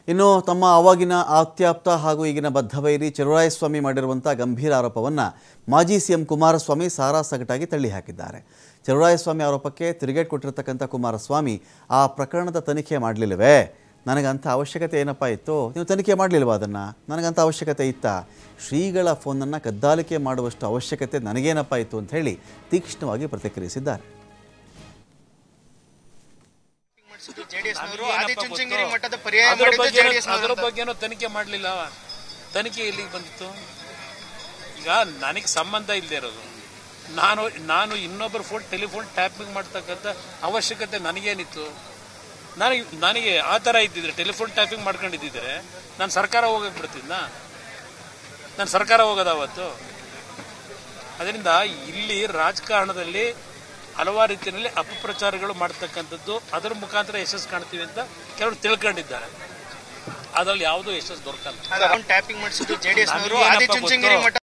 ಇನ್ನು ತಮ್ಮ ಅವಾಗಿನ ಆತ್ಯಾಪ್ತ ಹಾಗೂ ಈಗಿನ ಬದ್ಧವೈರಿ ಚೆಲುವರಾಯಸ್ವಾಮಿ ಮಾಡಿರುವಂಥ ಗಂಭೀರ ಆರೋಪವನ್ನು ಮಾಜಿ ಸಿಎಂ ಕುಮಾರಸ್ವಾಮಿ ಸಾರಾಸಗಟಾಗಿ ತಳ್ಳಿ ಹಾಕಿದ್ದಾರೆ ಚೆಲುವರಾಯಸ್ವಾಮಿ ಆರೋಪಕ್ಕೆ ತಿರುಗೇಟ್ ಕೊಟ್ಟಿರ್ತಕ್ಕಂಥ ಕುಮಾರಸ್ವಾಮಿ ಆ ಪ್ರಕರಣದ ತನಿಖೆ ಮಾಡಲಿಲ್ಲವೇ ನನಗಂಥ ಅವಶ್ಯಕತೆ ಏನಪ್ಪ ಇತ್ತು ನೀವು ತನಿಖೆ ಮಾಡಲಿಲ್ವಾ ಅದನ್ನು ನನಗಂಥ ಅವಶ್ಯಕತೆ ಇತ್ತಾ ಶ್ರೀಗಳ ಫೋನನ್ನು ಕದ್ದಾಲಿಕೆ ಮಾಡುವಷ್ಟು ಅವಶ್ಯಕತೆ ನನಗೇನಪ್ಪ ಇತ್ತು ಅಂತ ಹೇಳಿ ತೀಕ್ಷ್ಣವಾಗಿ ಪ್ರತಿಕ್ರಿಯಿಸಿದ್ದಾರೆ ಜೆಡಿಎಸ್ನವರು ಆದಿಚುಂಚನಗಿರಿ ಮಠದ ಪರ್ಯಾಯ ಅದ್ರ ಮಾಡಿದ್ದು ಬಗ್ಗೆ ಜೆಡಿಎಸ್ ಅದ್ರ ಬಗ್ಗೆನೂ ತನಿಖೆ ಮಾಡಲಿಲ್ಲ ತನಿಖೆ ಎಲ್ಲಿಗೆ ಬಂದಿತ್ತು ಈಗ ನನಗೆ ಸಂಬಂಧ ಇಲ್ಲದೆ ಇರೋದು ನಾನು ನಾನು ಇನ್ನೊಬ್ಬರ ಫೋನ್ ಟೆಲಿಫೋನ್ ಟ್ಯಾಪಿಂಗ್ ಮಾಡ್ತಕ್ಕಂಥ ಅವಶ್ಯಕತೆ ನನಗೇನಿತ್ತು ನನಗೆ ನನಗೆ ಆ ಥರ ಇದ್ದಿದ್ರೆ ಟೆಲಿಫೋನ್ ಟ್ಯಾಪಿಂಗ್ ಮಾಡ್ಕೊಂಡಿದ್ದಿದ್ರೆ ನಾನು ಸರ್ಕಾರ ಹೋಗಕ್ಕೆ ಬಿಡ್ತಿದ್ನ ನಾನು ಸರ್ಕಾರ ಹೋಗೋದು ಅವತ್ತು ಅದರಿಂದ ಇಲ್ಲಿ ರಾಜಕಾರಣದಲ್ಲಿ ಹಲವಾರು ರೀತಿಯಲ್ಲಿ ಅಪಪ್ರಚಾರಗಳು ಮಾಡ್ತಕ್ಕಂಥದ್ದು ಅದರ ಮುಖಾಂತರ ಯಶಸ್ಸು ಕಾಣ್ತೀವಿ ಅಂತ ಕೆಲವರು ತಿಳ್ಕೊಂಡಿದ್ದಾರೆ ಅದರಲ್ಲಿ ಯಾವುದೂ ಯಶಸ್ಸು ದೊರಕಲ್ಲ ಟ್ಯಾಪಿಂಗ್ ಮಾಡಿಸಿದ್ದು ಜೆಡಿಎಸ್ ನವರು ನನಗೇನಪ್ಪ ಆದಿಚುಂಚನಗಿರಿ ಗೊತ್ತು? ಮಠ